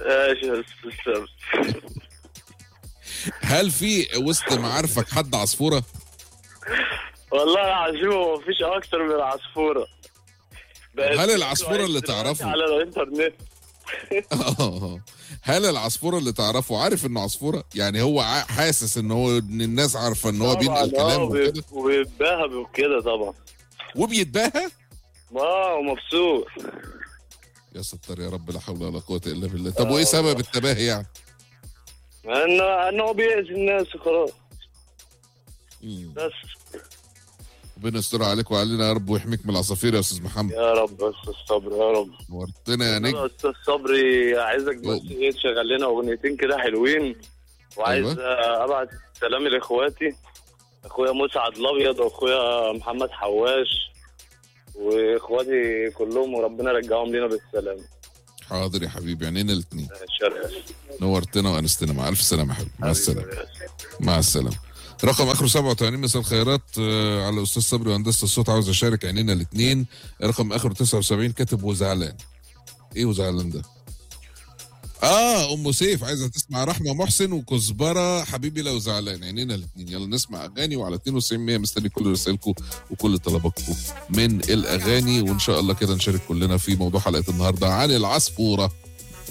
ماشي يا استاذ هل في وسط معارفك حد عصفوره والله العظيم هو مفيش اكتر من العصفوره بقت هل العصفورة اللي دلوقتي تعرفه؟ على الانترنت آه. هل العصفوره اللي تعرفه عارف انه عصفوره يعني هو ع- حاسس ان هو ان الناس عارفه ان هو طبعاً، بينقل آه، كلام وبي- وكده وبيتباهى وكده طبعا وبيتباهى اه ومبسوط يا ستار يا رب لا حول ولا قوه الا بالله طب وايه سبب التباهي يعني انه انه هو بيأذي الناس خلاص مم. بس ربنا يستر عليك وعلينا يا رب ويحميك من العصافير يا استاذ محمد يا رب يا استاذ صبري يا رب نورتنا يا نجم يا استاذ صبري عايزك بس أوه. ايه تشغل لنا اغنيتين كده حلوين وعايز أيوة. آه، ابعت سلامي لاخواتي اخويا مسعد الابيض واخويا محمد حواش واخواتي كلهم وربنا يرجعهم لينا بالسلامه حاضر يا حبيبي عينينا الاثنين شرق نورتنا وانستنا مع الف سلامه يا حبيبي مع السلامه مع السلامه رقم اخره 87 مساء الخيرات آه، على الاستاذ صبري وهندسه الصوت عاوز اشارك عينينا الاثنين رقم اخره 79 كاتب وزعلان ايه وزعلان ده اه ام سيف عايزه تسمع رحمه محسن وكزبره حبيبي لو زعلان عينينا الاثنين يلا نسمع اغاني وعلى 92 100 مستني كل رسائلكم وكل طلباتكم من الاغاني وان شاء الله كده نشارك كلنا في موضوع حلقه النهارده عن العصفوره